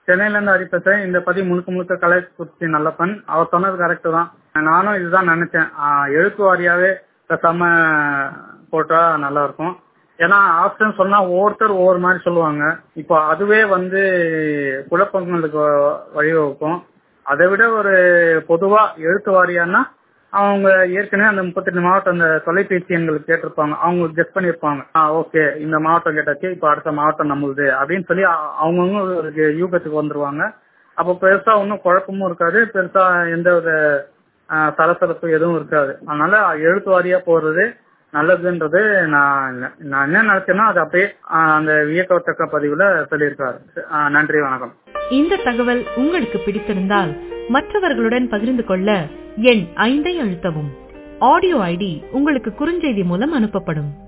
சென்னையில இருந்து ஹரி பேசுறேன் இந்த பதிவு முழுக்க முழுக்க கலைக்குறிச்சி நல்லப்பன் அவர் சொன்னது கரெக்ட் தான் நானும் இதுதான் நினைச்சேன் ஆஹ் எழுத்து வாரியாவே பேசாம போட்டா நல்லா இருக்கும் ஏன்னா ஆப்ஷன் சொன்னா ஒவ்வொருத்தர் ஒவ்வொரு மாதிரி சொல்லுவாங்க இப்போ அதுவே வந்து குழப்பங்களுக்கு வ- வழிவகுக்கும் அதை விட ஒரு பொதுவா எழுத்து வாரியான்னா அவங்க ஏற்கனவே அந்த முப்பத்தெட்டு மாவட்டம் அந்த தொலைபேசி எண்களுக்கு கேட்டிருப்பாங்க அவங்க கெஸ் பண்ணியிருப்பாங்க ஆ ஓகே இந்த மாவட்டம் கேட்டாச்சு இப்போ அடுத்த மாவட்டம் நம்மளுது அப்படின்னு சொல்லி அ- அவங்கவங்க ஒரு யூகத்துக்கு வந்துருவாங்க அப்போ பெருசா ஒன்றும் குழப்பமும் இருக்காது பெருசா எந்த ஒரு ஆ, சலசலப்பு எதுவும் இருக்காது அதனால எழுத்து வாரியா போடுறது நல்லதுன்றது நான் நான் என்ன நினைச்சேன்னா அது அப்படியே ஆ, அந்த வியக்கத்தக்க பதிவுல சொல்லியிருக்காரு ஆ, நன்றி வணக்கம் இந்த தகவல் உங்களுக்கு பிடித்திருந்தால் மற்றவர்களுடன் பகிர்ந்து கொள்ள எண் ஐந்தை அழுத்தவும் ஆடியோ ஐடி உங்களுக்கு குறுஞ்செய்தி மூலம் அனுப்பப்படும்